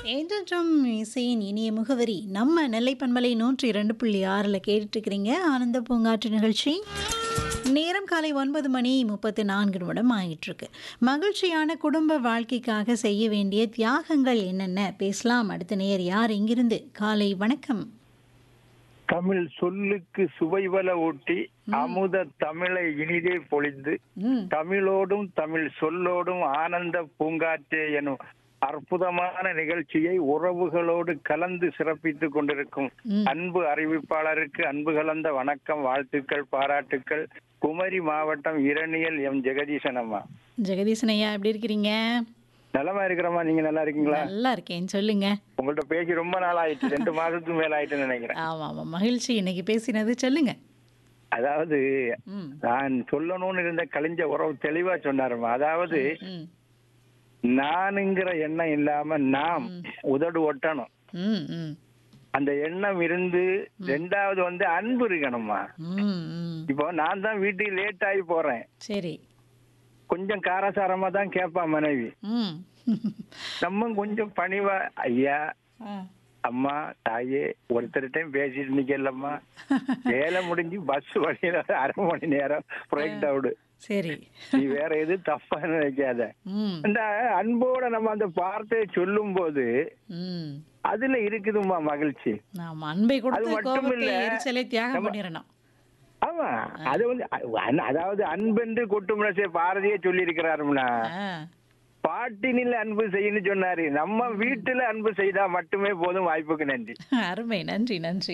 என்றென்றும் இசையின் இனிய முகவரி நம்ம நெல்லை பண்பலை நூற்றி இரண்டு புள்ளி ஆறில் கேட்டுட்ருக்கிறீங்க ஆனந்த பூங்காற்று நிகழ்ச்சி நேரம் காலை ஒன்பது மணி முப்பத்து நான்கு நிமிடம் ஆகிட்டுருக்கு மகிழ்ச்சியான குடும்ப வாழ்க்கைக்காக செய்ய வேண்டிய தியாகங்கள் என்னென்ன பேசலாம் அடுத்த நேர் யார் இங்கிருந்து காலை வணக்கம் தமிழ் சொல்லுக்கு சுவைவல ஊட்டி அமுத தமிழை இனிதே பொழிந்து ம் தமிழோடும் தமிழ் சொல்லோடும் ஆனந்த பூங்காற்றே எனும் அற்புதமான நிகழ்ச்சியை உறவுகளோடு கலந்து சிறப்பித்துக் கொண்டிருக்கும் ம். அன்பு அறிவிப்பாளருக்கு அன்பு கலந்த வணக்கம் வாழ்த்துக்கள் பாராட்டுக்கள் குமரி மாவட்டம் இரணியல் எம் ஜெகதீசன் அம்மா ஜெகதீசன் ஐயா எப்படி இருக்கிறீங்க நலமா இருக்கிறம்மா நீங்க நல்லா இருக்கீங்களா நல்லா இருக்கேன் சொல்லுங்க உங்கள்ட்ட பேசி ரொம்ப நாள் ஆயிடுச்சு ரெண்டு மாசத்துக்கு மேல ஆயிட்டுன்னு நினைக்கிறேன் ஆமாம் ஆமாம் மகிழ்ச்சி இன்னைக்கு பேசினது சொல்லுங்க அதாவது ம் நான் சொல்லணும்னு இருந்த கழிஞ்ச உறவு தெளிவா சொன்னாருமா அதாவது ம் நானுங்கிற எண்ணம் இல்லாம நாம் உதடு ஒட்டணும் ம் ம் அந்த எண்ணம் இருந்து ரெண்டாவது வந்து அன்பு இருக்கணும்மா ம் ம் இப்போ நான் தான் வீட்டுக்கு லேட் ஆகி போறேன் சரி கொஞ்சம் காரசாரமா தான் கேட்பான் மனைவி ம் நம்ம கொஞ்சம் பணிவா ஐயா ஆ அம்மா தாயே ஒருத்தர்கிட்டையும் பேசிட்டு நிக்கலம்மா வேலை முடிஞ்சு பஸ் வழியில அரை மணி நேரம் பிரேக் டவுன் சரி நீ வேற எது தப்பா நினைக்காத ம் அந்த அன்போட நம்ம அந்த வார்த்தையை சொல்லும் போது ம் அதுல இருக்குதுமா மகிழ்ச்சி ஆமா அன்பை கொடுத்து மட்டும் கோபத்தை இல்ல. எரிச்சலை தியாகம் பண்ணிடணும் ஆமா அது வந்து அ- அதாவது அன்பென்று கொட்டுமுனசே பாரதியே சொல்லி இருக்கிறாருன்னா ஆ பாட்டினில் அன்பு செய்யணும்னு சொன்னாரு நம்ம வீட்டுல அன்பு செய்தா மட்டுமே போதும் வாய்ப்புக்கு நன்றி அருமை நன்றி நன்றி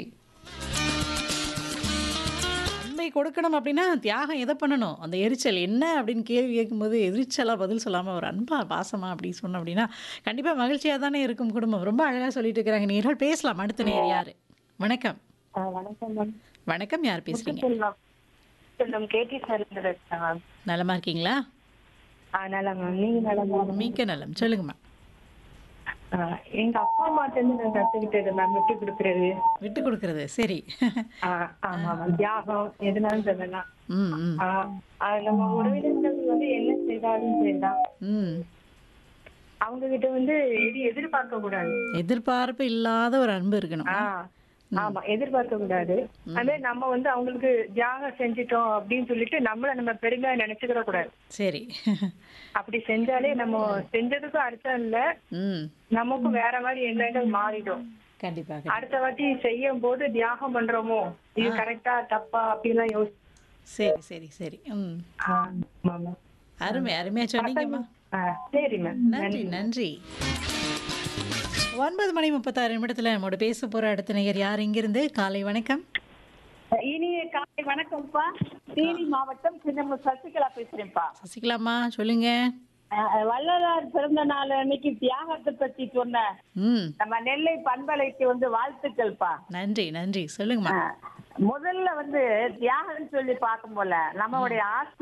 அன்பை கொடுக்கணும் அப்படின்னா தியாகம் எதை பண்ணணும் அந்த எரிச்சல் என்ன அப்படின்னு கேள்வி கேட்கும்போது எரிச்சலாக பதில் சொல்லாமல் ஒரு அன்பா பாசமா அப்படி சொன்னோம் அப்படின்னா கண்டிப்பாக மகிழ்ச்சியாக தானே இருக்கும் குடும்பம் ரொம்ப அழகாக சொல்லிட்டு இருக்கிறாங்க நேர்கள் பேசலாம் அடுத்த நேர் யார் வணக்கம் ஆ, வணக்கம் மேம் வணக்கம் யார் பேசுறீங்க செல்வம் செல்வம் கேடி சார் இருந்து பேசுறேன் மேம் நலமா இருக்கீங்களா ஆ நல்லா மேம் நீங்க நல்லா மேம் மிக்க நலம் சொல்லுங்கம்மா ஆ, எங்க அப்பா அம்மாட்ட இருந்து நான் கத்துக்கிட்டது மேம் விட்டு கொடுக்கறது விட்டு கொடுக்கறது சரி ஆ, ஆமா மேம் தியாகம் எதுனாலும் சொல்லலாம் ம் ம் ஆ, ஆ, நம்ம உறவினர்கள் வந்து என்ன செய்தாலும் சரிதான் ம் அவங்க கிட்ட வந்து எது எதிர்பார்க்க கூடாது எதிர்பார்ப்பு இல்லாத ஒரு அன்பு இருக்கணும் ஆ, ஆமா எதிர்பார்க்க கூடாது அதே நம்ம வந்து அவங்களுக்கு தியாகம் செஞ்சிட்டோம் அப்படின்னு சொல்லிட்டு நம்மள நம்ம பெருமையா நினைச்சுக்கிற கூடாது சரி அப்படி செஞ்சாலே நம்ம செஞ்சதுக்கும் அர்த்தம் இல்ல ம் நமக்கும் வேற மாதிரி எண்ணங்கள் மாறிடும் கண்டிப்பாக அடுத்த வாட்டி செய்யும் போது தியாகம் பண்றோமோ இது கரெக்டா தப்பா அப்படிலாம் யோசி சரி சரி சரி ம் ஆ, ஆமா. அருமை அருமையா சொன்னீங்கம்மா ஆ, சரி மேம் நன்றி நன்றி ஒன்பது மணி முப்பத்தாறு நிமிடத்துல நம்மோட பேச போற அடுத்த நேயர் யார் இங்கிருந்து காலை வணக்கம் இனிய காலை வணக்கம்ப்பா தேனி மாவட்டம் சின்னம்ம சசிகலா பேசுறேன்ப்பா சசிகலாம்மா சொல்லுங்க அஹ், வள்ளலார் பிறந்த நாள் அன்னைக்கு தியாகத்தை பத்தி சொன்ன ம் நம்ம நெல்லை பண்பலைக்கு வந்து வாழ்த்துக்கள்ப்பா நன்றி நன்றி சொல்லுங்கம்மா அஹ், முதல்ல வந்து தியாகம் சொல்லி பார்க்கும் போல நம்மளுடைய ஆஸ்தி